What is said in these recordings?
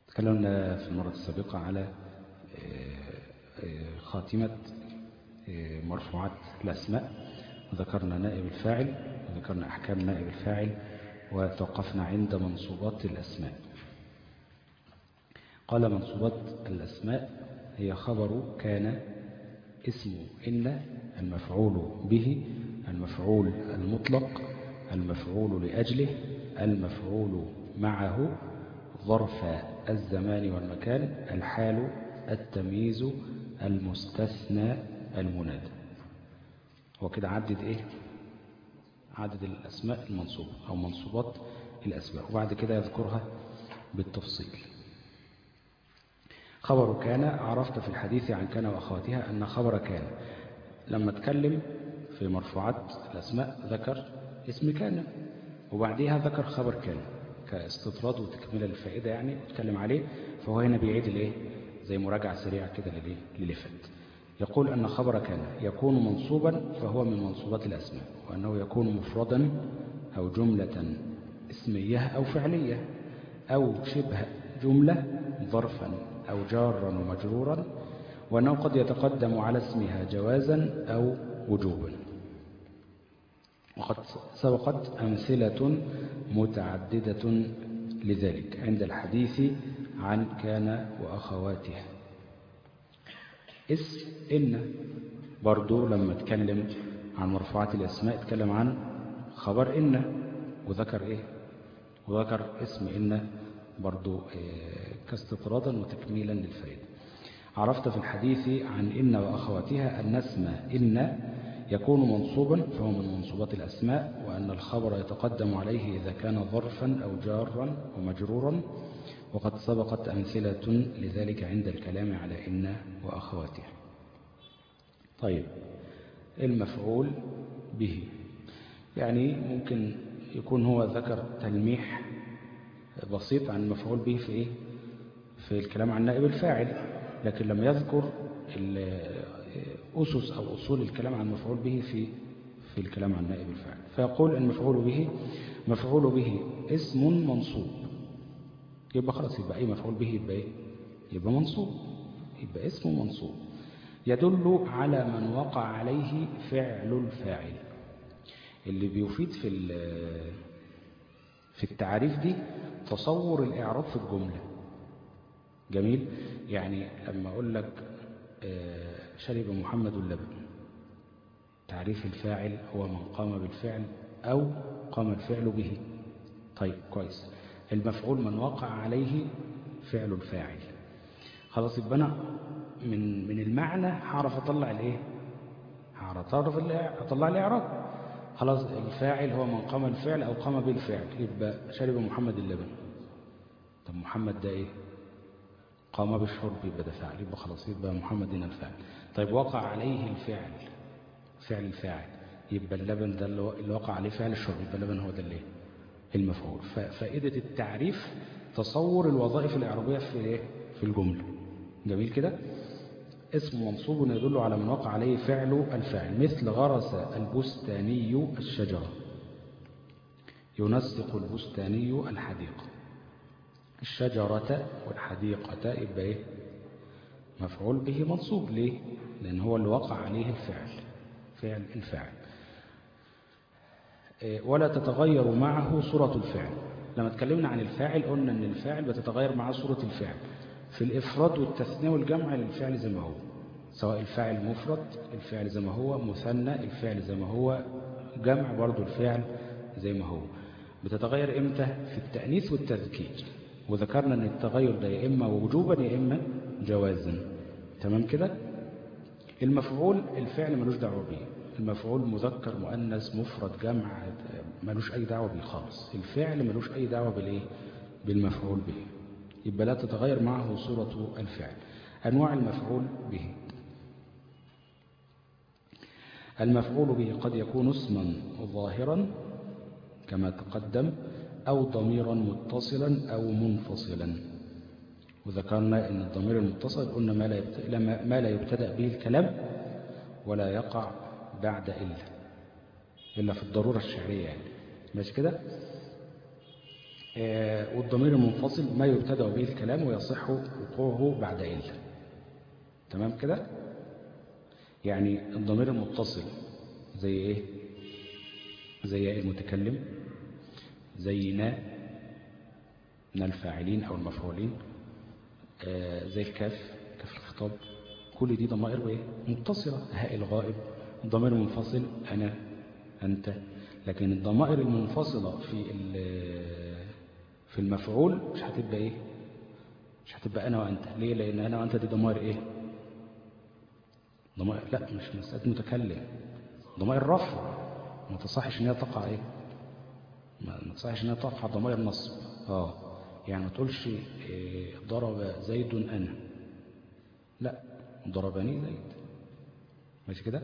تكلمنا في المرة السابقة على خاتمة مرفوعات الأسماء وذكرنا نائب الفاعل وذكرنا أحكام نائب الفاعل وتوقفنا عند منصوبات الأسماء قال منصوبات الأسماء هي خبر كان اسم إن المفعول به المفعول المطلق المفعول لأجله المفعول معه ظرف الزمان والمكان الحال التمييز المستثنى المنادى هو كده عدد ايه عدد الأسماء المنصوبة أو منصوبات الأسماء وبعد كده يذكرها بالتفصيل خبر كان عرفت في الحديث عن كان وأخواتها أن خبر كان لما اتكلم في مرفوعات الأسماء ذكر اسم كان وبعديها ذكر خبر كان كاستطراد وتكملة للفائدة يعني اتكلم عليه فهو هنا بيعيد الايه زي مراجعة سريعة كده للايه للي فات يقول أن خبر كان يكون منصوبا فهو من منصوبات الأسماء وأنه يكون مفردا أو جملة اسمية أو فعلية أو شبه جملة ظرفا أو جارا ومجرورا وأنه قد يتقدم على اسمها جوازا أو وجوبا وقد سبقت أمثلة متعددة لذلك عند الحديث عن كان وأخواتها اسم إن برضو لما اتكلم عن مرفوعات الأسماء اتكلم عن خبر إن وذكر إيه وذكر اسم إن برضو إيه كاستطرادا وتكميلا للفائدة عرفت في الحديث عن إن وأخواتها أن اسم إن يكون منصوبا فهو من منصوبات الأسماء وأن الخبر يتقدم عليه إذا كان ظرفا أو جارا ومجرورا وقد سبقت أمثلة لذلك عند الكلام على إن وأخواتها طيب المفعول به يعني ممكن يكون هو ذكر تلميح بسيط عن المفعول به في إيه؟ في الكلام عن نائب الفاعل لكن لم يذكر أسس أو أصول الكلام عن المفعول به في في الكلام عن نائب الفاعل فيقول المفعول به مفعول به اسم منصوب يبقى خلاص يبقى أي مفعول به يبقى إيه؟ يبقى منصوب يبقى اسم منصوب يدل على من وقع عليه فعل الفاعل اللي بيفيد في في التعريف دي تصور الإعراب في الجملة جميل يعني لما أقول لك شرب محمد اللبن تعريف الفاعل هو من قام بالفعل أو قام الفعل به طيب كويس المفعول من وقع عليه فعل الفاعل خلاص يبقى أنا من من المعنى هعرف أطلع الإيه هعرف أطلع الإعراب خلاص الفاعل هو من قام الفعل أو قام بالفعل يبقى شرب محمد اللبن طب محمد ده إيه قام بالشرب يبقى ده فعل يبقى خلاص يبقى محمد هنا الفاعل طيب وقع عليه الفعل فعل الفاعل يبقى اللبن ده اللي وقع عليه فعل الشرب يبقى اللبن هو ده اللي المفعول ففائدة التعريف تصور الوظائف الإعرابية في ايه في الجملة جميل كده اسم منصوب يدل على من وقع عليه فعل الفاعل مثل غرس البستاني الشجرة ينسق البستاني الحديقة الشجرة والحديقة يبقى ايه مفعول به منصوب ليه لأن هو اللي وقع عليه الفعل فعل الفاعل ولا تتغير معه صورة الفعل لما اتكلمنا عن الفاعل قلنا ان الفاعل بتتغير معه صورة الفعل في الإفراد والتثنية والجمع للفعل زي ما هو سواء الفاعل مفرد الفعل زي ما هو مثنى الفعل زي ما هو جمع برضو الفعل زي ما هو بتتغير امتى في التأنيث والتذكير وذكرنا ان التغير ده يا إما وجوبا يا إما جوازا تمام كده المفعول الفعل ملوش دعوة بيه المفعول مذكر مؤنث مفرد جمع ملوش أي دعوة بيه خالص الفعل ملوش أي دعوة بالإيه بالمفعول به يبقى لا تتغير معه صورة الفعل أنواع المفعول به المفعول به قد يكون اسما ظاهرا كما تقدم أو ضميرا متصلا أو منفصلا وذكرنا أن الضمير المتصل قلنا ما لا يبتدأ, ما لا يبتدأ به الكلام ولا يقع بعد إلا إلا في الضرورة الشعرية يعني ماشي كده آه، والضمير المنفصل ما يبتدأ به الكلام ويصح وقوعه بعد إلا تمام كده يعني الضمير المتصل زي ايه زي المتكلم زي نا من الفاعلين أو المفعولين آه، زي الكاف كاف الخطاب كل دي ضمائر ايه متصلة هاء الغائب الضمير المنفصل أنا أنت لكن الضمائر المنفصلة في في المفعول مش هتبقى ايه مش هتبقى أنا وأنت ليه لأن أنا وأنت دي ضمائر ايه ضمائر لا مش مسألة متكلم ضمائر رفع ما تصحش ان هي تقع ايه ما تصحش ان هي تقع ضمائر نصب اه يعني ما تقولش إيه ضرب زيد انا لا ضربني زيد ماشي كده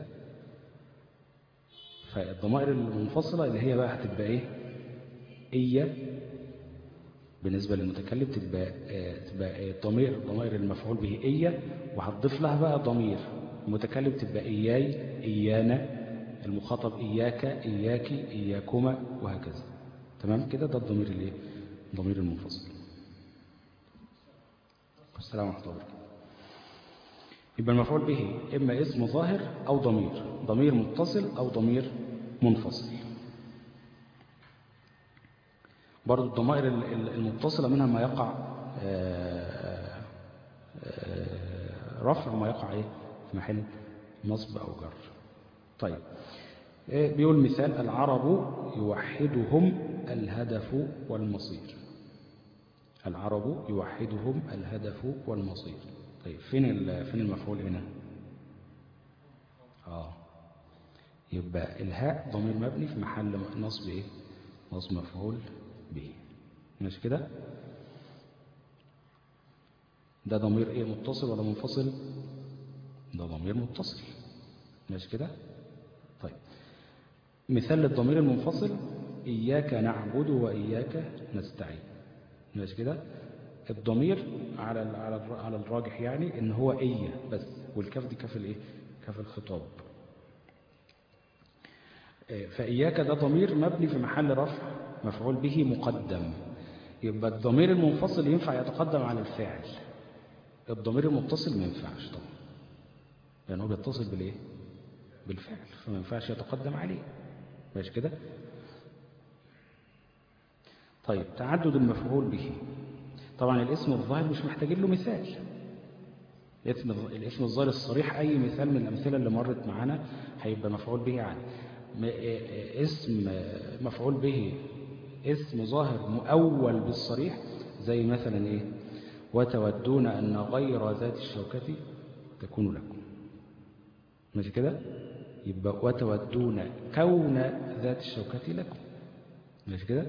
فالضمائر المنفصلة اللي هي بقى هتبقى ايه إيا بالنسبة للمتكلم تبقى تبقى ضمير ضمائر المفعول به إيا وهتضيف لها بقى ضمير المتكلم تبقى إياي إيانا المخاطب إياك إياكي إياكما وهكذا تمام كده ده الضمير الايه الضمير المنفصل السلام ورحمة الله وبركاته يبقى المفعول به إما اسم ظاهر أو ضمير ضمير متصل أو ضمير منفصل برضو الضمائر المتصلة منها ما يقع رفع وما يقع إيه في محل نصب أو جر طيب بيقول مثال العرب يوحدهم الهدف والمصير العرب يوحدهم الهدف والمصير طيب فين فين المفعول هنا اه يبقى الهاء ضمير مبني في محل نصب ايه نصب مفعول به ماشي كده ده ضمير ايه متصل ولا منفصل ده ضمير متصل ماشي كده طيب مثال للضمير المنفصل إياك نعبد وإياك نستعين ماشي كده الضمير على على على الراجح يعني ان هو ايه بس والكاف دي كاف الايه كاف الخطاب فاياك ده ضمير مبني في محل رفع مفعول به مقدم يبقى الضمير المنفصل ينفع يتقدم على الفاعل الضمير المتصل ما ينفعش طبعا لانه يعني بيتصل بالايه بالفعل فما ينفعش يتقدم عليه ماشي كده طيب تعدد المفعول به طبعا الاسم الظاهر مش محتاجين له مثال الاسم الاسم الظاهر الصريح اي مثال من الامثله اللي مرت معانا هيبقى مفعول به يعني اسم مفعول به اسم ظاهر مؤول بالصريح زي مثلا ايه وتودون ان غير ذات الشوكة تكون لكم ماشي كده يبقى وتودون كون ذات الشوكة لكم ماشي كده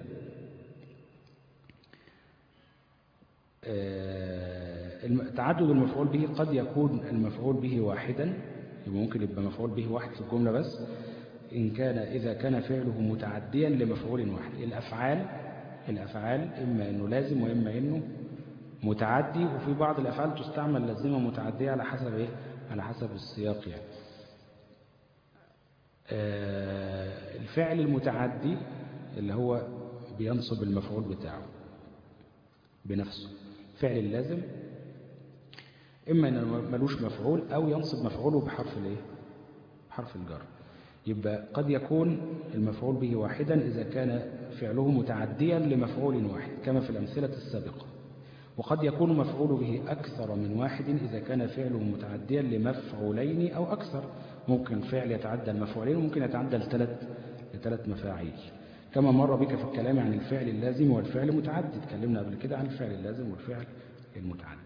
تعدد المفعول به قد يكون المفعول به واحدا يبقى ممكن يبقى مفعول به واحد في الجملة بس إن كان إذا كان فعله متعديا لمفعول واحد الأفعال الأفعال إما أنه لازم وإما أنه متعدي وفي بعض الأفعال تستعمل لازمة متعدية على حسب إيه؟ على حسب السياق يعني الفعل المتعدي اللي هو بينصب المفعول بتاعه بنفسه فعل اللازم إما أنه ملوش مفعول أو ينصب مفعوله بحرف الايه بحرف الجر يبقى قد يكون المفعول به واحدا إذا كان فعله متعديا لمفعول واحد كما في الأمثلة السابقة وقد يكون مفعول به أكثر من واحد إذا كان فعله متعديا لمفعولين أو أكثر ممكن فعل يتعدى المفعولين وممكن يتعدى لثلاث لثلاث مفاعيل كما مر بك في الكلام عن الفعل اللازم والفعل المتعدي تكلمنا قبل كده عن الفعل اللازم والفعل المتعدي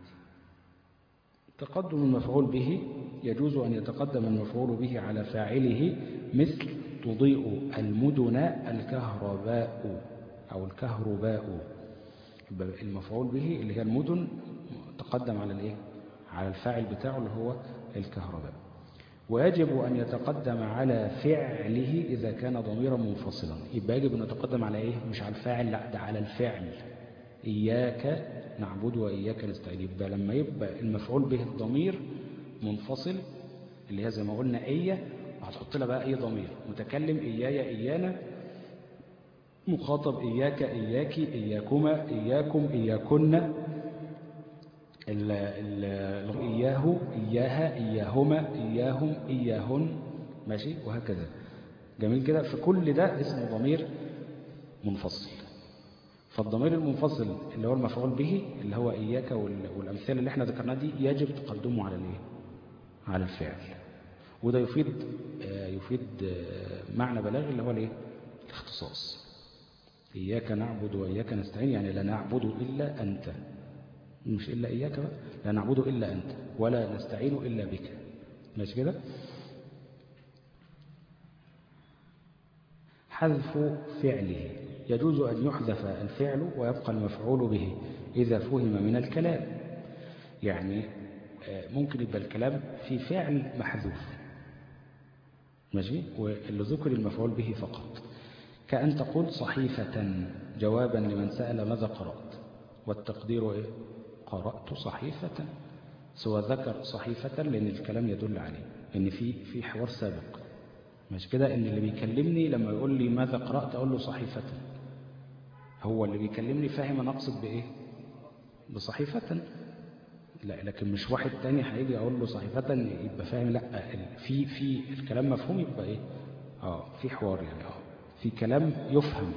تقدم المفعول به يجوز أن يتقدم المفعول به على فاعله مثل تضيء المدن الكهرباء أو الكهرباء المفعول به اللي هي المدن تقدم على الايه على الفاعل بتاعه اللي هو الكهرباء ويجب أن يتقدم على فعله إذا كان ضميرا منفصلا يبقى يجب أن يتقدم على إيه مش على الفاعل لا ده على الفعل إياك نعبد وإياك نستعين يبقى لما يبقى المفعول به الضمير منفصل اللي هي زي ما قلنا إيا هتحط لها بقى أي ضمير متكلم إيايا إيانا مخاطب إياك إياك إياكما إياكم إياكن ال ال إياه إياها إياهما إياهم إياهن ماشي وهكذا جميل كده فكل ده اسمه ضمير منفصل فالضمير المنفصل اللي هو المفعول به اللي هو إياك والأمثلة اللي احنا ذكرناها دي يجب تقدمه على الايه على الفعل وده يفيد يفيد معنى بلاغي اللي هو الايه الاختصاص إياك نعبد وإياك نستعين يعني لا نعبد إلا أنت مش إلا إياك بقى لا نعبد إلا أنت ولا نستعين إلا بك ماشي كده حذف فعله يجوز أن يحذف الفعل ويبقى المفعول به إذا فهم من الكلام يعني ممكن يبقى الكلام في فعل محذوف ماشي واللي ذكر المفعول به فقط كأن تقول صحيفة جوابا لمن سأل ماذا قرأت والتقدير إيه؟ قرأت صحيفة سوى ذكر صحيفة لأن الكلام يدل عليه إن في في حوار سابق مش كده إن اللي بيكلمني لما يقول لي ماذا قرأت أقول له صحيفة هو اللي بيكلمني فاهم أنا أقصد بإيه بصحيفة لا لكن مش واحد تاني هيجي أقول له صحيفة يبقى فاهم لا في في الكلام مفهوم يبقى إيه آه في حوار يعني آه في كلام يفهم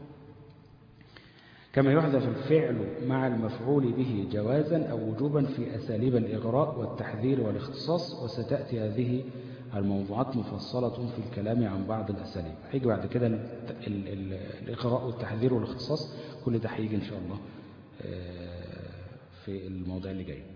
كما يحذف الفعل مع المفعول به جوازا أو وجوبا في أساليب الإغراء والتحذير والاختصاص وستأتي هذه الموضوعات مفصلة في الكلام عن بعض الأساليب هيجي بعد كده الإغراء والتحذير والاختصاص كل ده هيجي إن شاء الله في الموضوع اللي جاي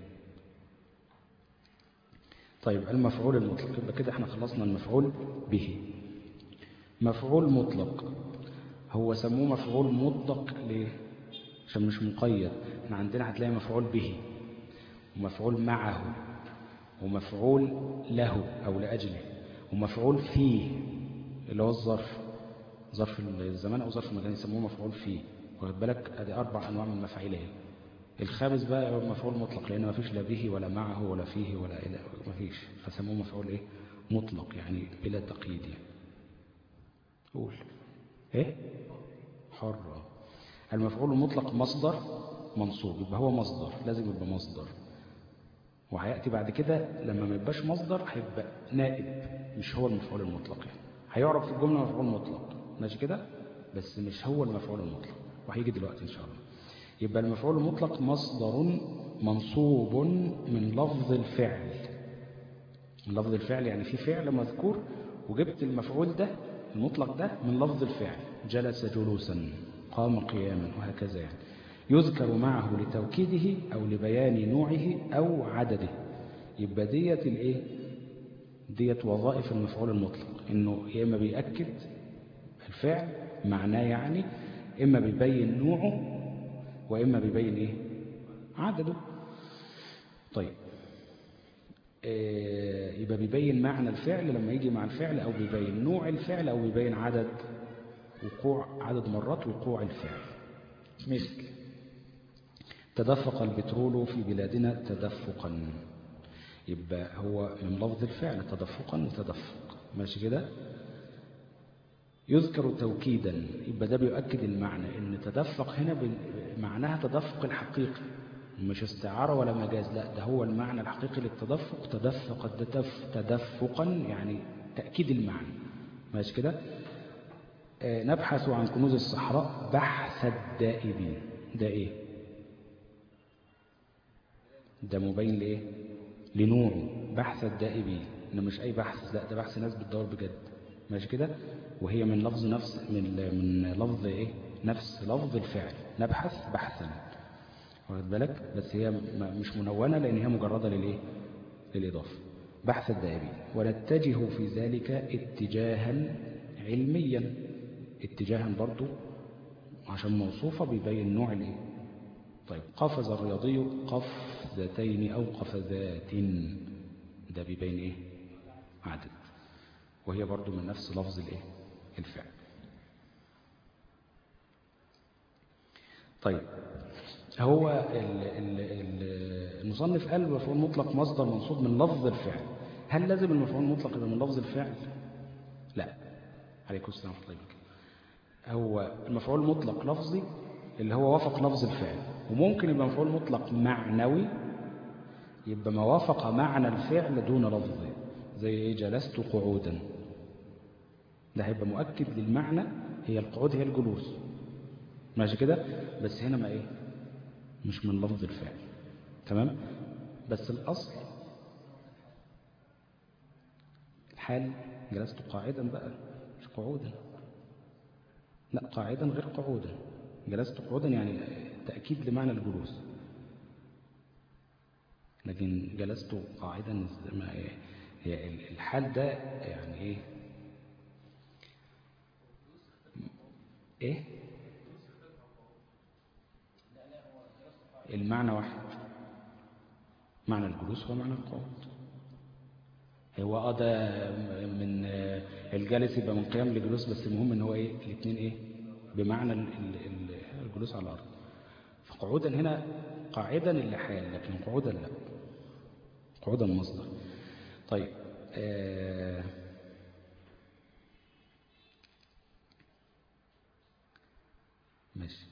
طيب المفعول المطلق يبقى كده احنا خلصنا المفعول به مفعول مطلق هو سموه مفعول مطلق ليه عشان مش مقيد احنا عندنا هتلاقي مفعول به ومفعول معه ومفعول له او لاجله ومفعول فيه اللي هو الظرف ظرف الزمان او ظرف المكان يسموه مفعول فيه واخد بالك ادي اربع انواع من المفاعيل اهي الخامس بقى هو مفعول مطلق لان ما فيش لا به ولا معه ولا فيه ولا الى ما فيش فسموه مفعول ايه مطلق يعني بلا تقييد يعني قول ايه حر المفعول المطلق مصدر منصوب يبقى هو مصدر لازم يبقى مصدر وهياتي بعد كده لما ما يبقاش مصدر هيبقى نائب مش هو المفعول المطلق يعني هيعرف في الجمله مفعول مطلق ماشي كده بس مش هو المفعول المطلق وهيجي دلوقتي ان شاء الله يبقى المفعول المطلق مصدر منصوب من لفظ الفعل لفظ الفعل يعني في فعل مذكور وجبت المفعول ده المطلق ده من لفظ الفعل جلس جلوسا قام قياما وهكذا يعني يذكر معه لتوكيده أو لبيان نوعه أو عدده يبقى ديت الايه ديت وظائف المفعول المطلق انه يا اما بيأكد الفعل معناه يعني اما بيبين نوعه واما بيبين ايه عدده طيب يبقى بيبين معنى الفعل لما يجي مع الفعل أو بيبين نوع الفعل أو بيبين عدد وقوع عدد مرات وقوع الفعل مثل تدفق البترول في بلادنا تدفقا يبقى هو من لفظ الفعل تدفقا وتدفق ماشي كده يذكر توكيدا يبقى ده بيؤكد المعنى ان تدفق هنا معناها تدفق الحقيقي مش استعارة ولا مجاز لا ده هو المعنى الحقيقي للتدفق تدفق الدتف تدفقا يعني تأكيد المعنى ماشي كده آه نبحث عن كنوز الصحراء بحث الدائبين ده ايه ده مبين لايه لنوعه بحث الدائبين انه مش اي بحث لا ده بحث ناس بتدور بجد ماشي كده وهي من لفظ نفس من من لفظ ايه نفس لفظ الفعل نبحث بحثا واخد بالك بس هي مش منونة لأن هي مجردة للإيه؟ للإضافة بحث الدائبين ونتجه في ذلك اتجاها علميا اتجاها برضو عشان موصوفة بيبين نوع الايه طيب قفز الرياضي قفزتين أو قفزات ده بيبين ايه عدد وهي برضو من نفس لفظ الايه الفعل طيب هو ال ال ال المصنف قال المفعول المطلق مصدر منصوب من لفظ الفعل هل لازم المفعول المطلق يبقى من لفظ الفعل لا عليكم السلام ورحمه الله هو المفعول المطلق لفظي اللي هو وافق لفظ الفعل وممكن يبقى مفعول مطلق معنوي يبقى ما وافق معنى الفعل دون لفظه زي ايه جلست قعودا ده هيبقى مؤكد للمعنى هي القعود هي الجلوس ماشي كده بس هنا ما ايه مش من لفظ الفعل تمام بس الاصل الحال جلست قاعدا بقى مش قعودا لا قاعدا غير قعودا جلست قعودا يعني تأكيد لمعنى الجلوس لكن جلست قاعدا هي الحال ده يعني ايه ايه المعنى واحد معنى الجلوس هو معنى القعود هو اه ده من الجالس يبقى من قيام لجلوس بس المهم ان هو ايه الاثنين ايه بمعنى الجلوس على الارض فقعودا هنا قاعدا اللي حال لكن قعودا لا قعودا مصدر طيب آه ماشي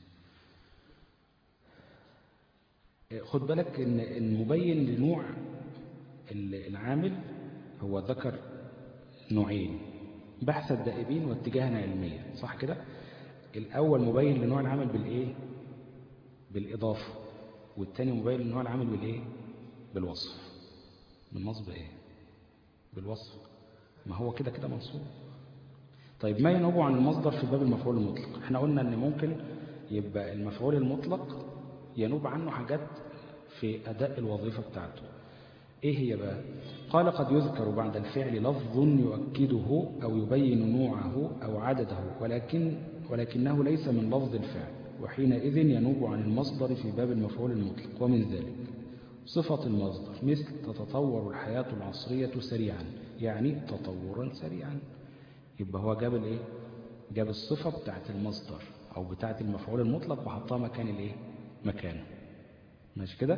خد بالك ان المبين لنوع العامل هو ذكر نوعين بحث الدائبين واتجاها علميا صح كده الاول مبين لنوع العمل بالايه بالاضافه والثاني مبين لنوع العمل بالايه بالوصف بالنصب ايه بالوصف ما هو كده كده منصوب طيب ما ينوب عن المصدر في باب المفعول المطلق احنا قلنا ان ممكن يبقى المفعول المطلق ينوب عنه حاجات في أداء الوظيفة بتاعته إيه هي بقى قال قد يذكر بعد الفعل لفظ يؤكده أو يبين نوعه أو عدده ولكن ولكنه ليس من لفظ الفعل وحينئذ ينوب عن المصدر في باب المفعول المطلق ومن ذلك صفة المصدر مثل تتطور الحياة العصرية سريعا يعني تطورا سريعا يبقى هو جاب الايه جاب الصفة بتاعت المصدر أو بتاعت المفعول المطلق وحطها مكان الايه مكانه ماشي كده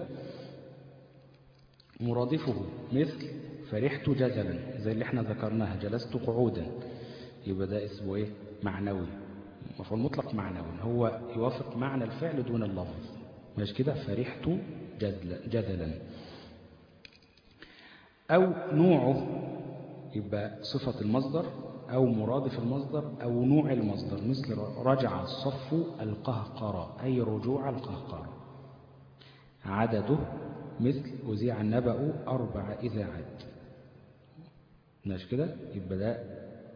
مرادفه مثل فرحت جدلا زي اللي احنا ذكرناها جلست قعودا يبقى ده اسمه ايه معنوي مفعول مطلق معنوي هو يوافق معنى الفعل دون اللفظ ماشي كده فرحت جدلا او نوعه يبقى صفة المصدر أو مرادف المصدر أو نوع المصدر مثل رجع الصف القهقرة أي رجوع القهقرة عدده مثل أذيع النبأ أربع إذاعات ماشي كده يبقى ده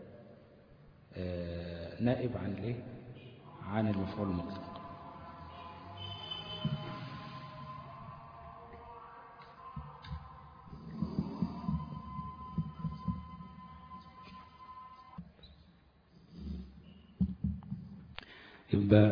آه نائب عن الايه عن المفعول المطلق يبقى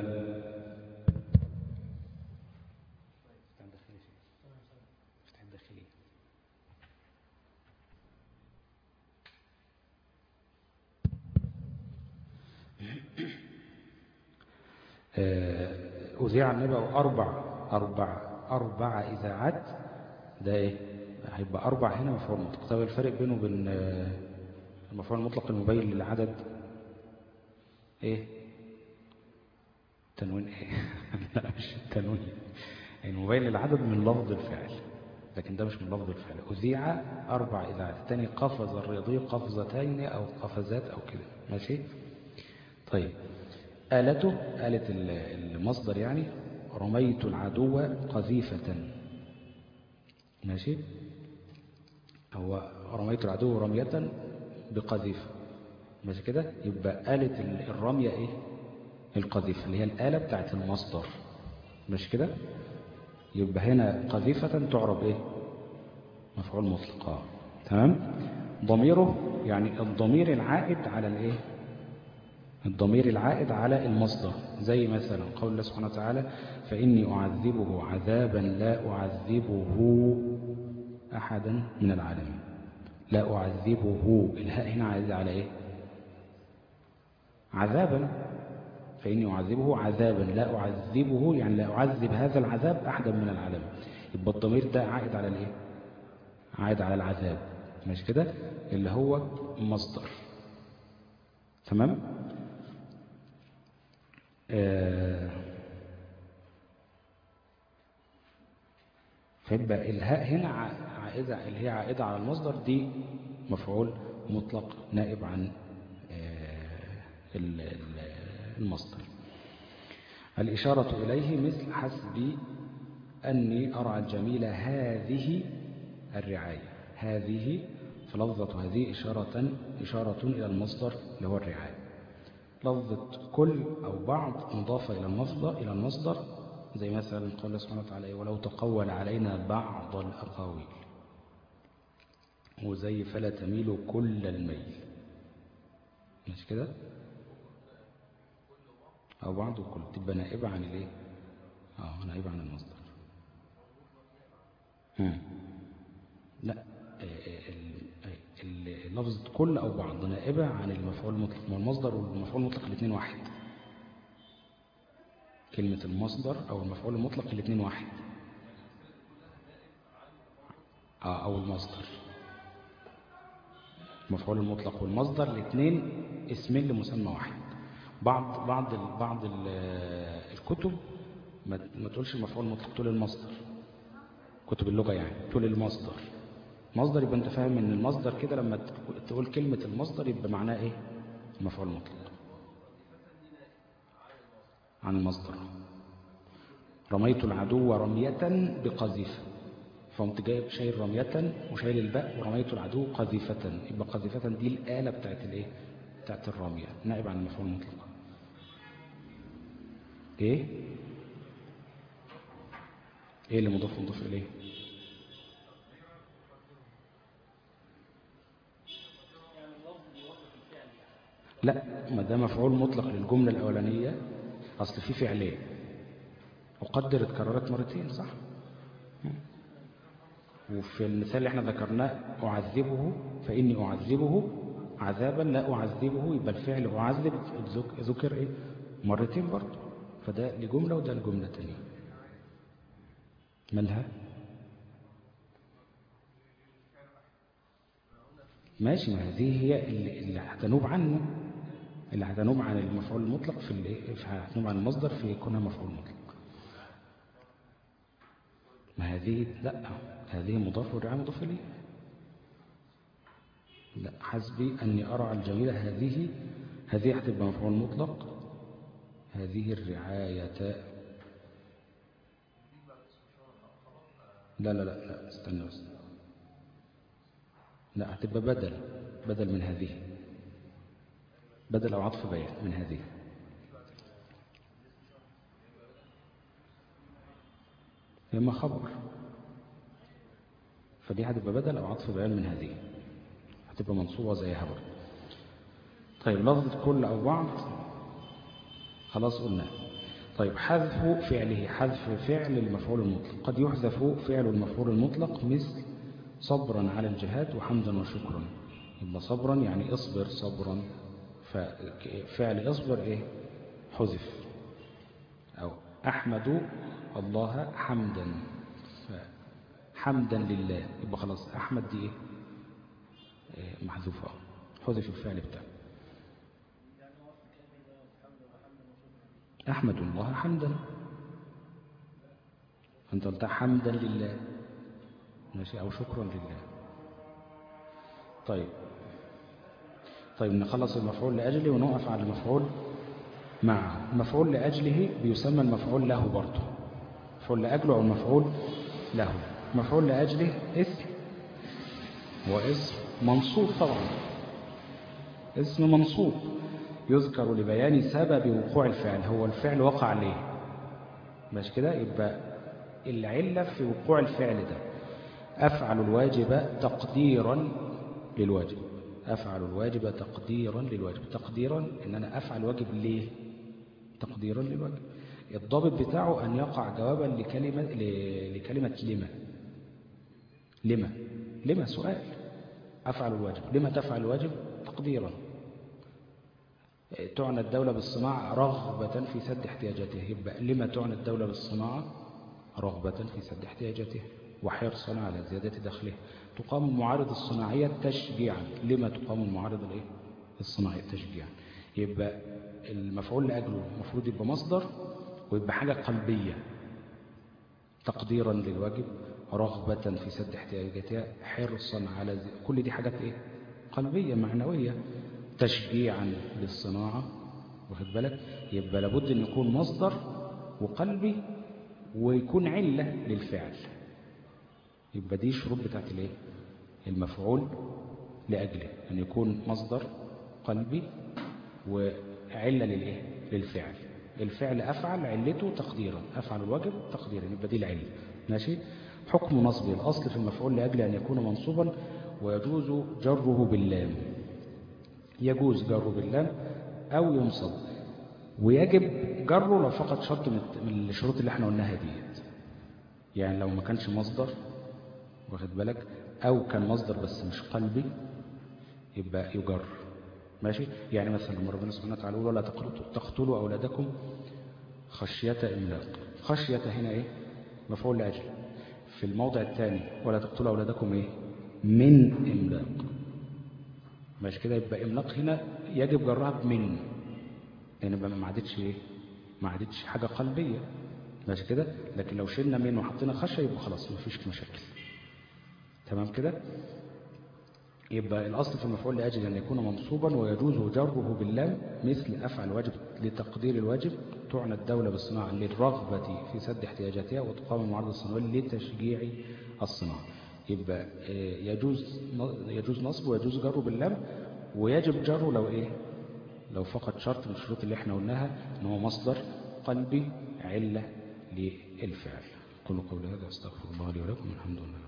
أذيع النبأ أربع أربع أربع إذاعات ده إيه؟ هيبقى أربع هنا مفعول مطلق طب الفرق بينه وبين المفعول المطلق المبين للعدد إيه؟ تنوين إيه؟ لا مش التنوين المبين للعدد من لفظ الفعل لكن ده مش من لفظ الفعل أذيع أربع إذاعات الثاني قفز الرياضي قفزتين أو قفزات أو كده ماشي طيب آلته آلة المصدر يعني رميت العدو قذيفة ماشي هو رميت العدو رمية بقذيفة ماشي كده يبقى آلة الرمية ايه القذيفة اللي هي الآلة بتاعت المصدر ماشي كده يبقى هنا قذيفة تعرب ايه مفعول مطلق اه تمام ضميره يعني الضمير العائد على الايه الضمير العائد على المصدر زي مثلا قول الله سبحانه وتعالى فإني أعذبه عذابا لا أعذبه أحدا من العالمين لا أعذبه الهاء هنا عائد على إيه عذابا فإني أعذبه عذابا لا أعذبه يعني لا أعذب هذا العذاب أحدا من العالمين يبقى الضمير ده عائد على الإيه عائد على العذاب مش كده اللي هو مصدر تمام آه فيبقى الهاء هنا عائدة اللي هي عائدة على المصدر دي مفعول مطلق نائب عن آه المصدر الإشارة إليه مثل حسبي أني أرى الجميلة هذه الرعاية هذه فلفظة هذه إشارة, إشارة إلى المصدر اللي هو الرعاية لفظة كل أو بعض مضافة إلى المصدر إلى المصدر زي مثلا قال الله سبحانه وتعالى ولو تقول علينا بعض الأقاويل وزي فلا تميلوا كل الميل مش كده أو بعض وكل تبقى نائبة عن الايه اه نائبة عن المصدر هم. لا لفظة كل أو بعض نائبة عن المفعول المطلق والمصدر والمفعول المطلق الاثنين واحد كلمة المصدر أو المفعول المطلق الاثنين واحد آه أو المصدر المفعول المطلق والمصدر الاثنين اسمين لمسمى واحد بعض بعض ال بعض ال الكتب ما تقولش المفعول المطلق تقول المصدر كتب اللغة يعني تقول المصدر مصدر يبقى انت فاهم ان المصدر كده لما تقول كلمة المصدر يبقى معناه ايه المفعول المطلق عن المصدر رميت العدو رمية بقذيفة فقمت جايب شايل رمية وشايل الباء ورميت العدو قذيفة يبقى قذيفة دي الآلة بتاعت الايه بتاعت الرمية نائب عن المفعول المطلق ايه ايه اللي مضاف مضاف اليه لا ما ده مفعول مطلق للجملة الأولانية أصل في فعلين أقدر اتكررت مرتين صح وفي المثال اللي احنا ذكرناه أعذبه فإني أعذبه عذابا لا أعذبه يبقى الفعل أعذب ذكر إيه مرتين برضه فده لجملة وده لجملة تانية مالها ماشي ما هذه هي اللي, اللي هتنوب عنه اللي هتنوب عن المفعول المطلق في هتنوب عن المصدر في كونها مفعول مطلق ما هذه لا هذه مضاف والرعاية مضاف إليه لا حسبي أني أرى الجميلة هذه هذه هتبقى مفعول مطلق هذه الرعاية لا لا لا لا استنى بس لا هتبقى بدل بدل من هذه بدل أو عطف بيان من هذه إما خبر فدي هتبقى بدل أو عطف بيان من هذه هتبقى منصوبة زيها برضه طيب لفظة كل أو بعض خلاص قلنا طيب حذف فعله حذف فعل المفعول المطلق قد يحذف فعل المفعول المطلق مثل صبرا على الجهاد وحمدا وشكرا يبقى صبرا يعني اصبر صبرا ففعل اصبر ايه حذف او احمد الله حمدا حمدا لله يبقى خلاص احمد دي ايه, إيه محذوفه حذف الفعل بتاعه احمد الله حمدا انت قلت حمدا لله ماشي او شكرا لله طيب طيب نخلص المفعول لأجله ونقف على المفعول معه المفعول لأجله بيسمى المفعول له برضه مفعول لأجله أو المفعول له مفعول لأجله اسم واسم منصوب طبعا اسم منصوب يذكر لبيان سبب وقوع الفعل هو الفعل وقع ليه مش كده يبقى العلة في وقوع الفعل ده أفعل الواجب تقديرا للواجب أفعل الواجب تقديرا للواجب تقديرا إن أنا أفعل واجب ليه تقديرا للواجب الضابط بتاعه أن يقع جوابا لكلمة, لكلمة لما لما لما سؤال أفعل الواجب لما تفعل الواجب تقديرا تعنى الدولة بالصناعة رغبة في سد احتياجاته يبقى لما تعنى الدولة بالصناعة رغبة في سد احتياجاته وحرصا على زيادة دخله تقام المعارض الصناعية تشجيعا لما تقام المعارض الايه الصناعية تشجيعا يبقى المفعول لأجله المفروض يبقى مصدر ويبقى حاجة قلبية تقديرا للواجب رغبة في سد احتياجاتها حرصا على زي كل دي حاجات ايه قلبية معنوية تشجيعا للصناعة واخد بالك يبقى لابد ان يكون مصدر وقلبي ويكون علة للفعل يبقى دي شروط بتاعت الايه المفعول لأجله أن يكون مصدر قلبي وعلة للإيه؟ للفعل الفعل أفعل علته تقديرا أفعل الواجب تقديرا يبقى دي العلة ماشي حكم نصبه الأصل في المفعول لأجل أن يكون منصوبا ويجوز جره باللام يجوز جره باللام أو ينصب ويجب جره لو فقط شرط من الشروط اللي احنا قلناها ديت يعني لو ما كانش مصدر واخد بالك أو كان مصدر بس مش قلبي يبقى يجر ماشي يعني مثلا لما ربنا سبحانه وتعالى يقول ولا تقتلوا أولادكم خشية إملاق خشية هنا إيه مفعول لأجل في الموضع الثاني ولا تقتلوا أولادكم إيه من إملاق ماشي كده يبقى إملاق هنا يجب جرها بمن لأن يعني ما عادتش إيه ما عادتش حاجة قلبية ماشي كده لكن لو شلنا من وحطينا خشية يبقى خلاص مفيش مشاكل تمام كده يبقى الأصل في المفعول لأجل أن يكون منصوبا ويجوز جره باللام مثل أفعل واجب لتقدير الواجب تعنى الدولة بالصناعة للرغبة في سد احتياجاتها وتقام المعارضة الصناعية لتشجيع الصناعة يبقى يجوز يجوز نصب ويجوز جره باللام ويجب جره لو إيه لو فقط شرط من الشروط اللي احنا قلناها ان هو مصدر قلبي علة للفعل قولوا قولي هذا استغفر الله لي ولكم الحمد لله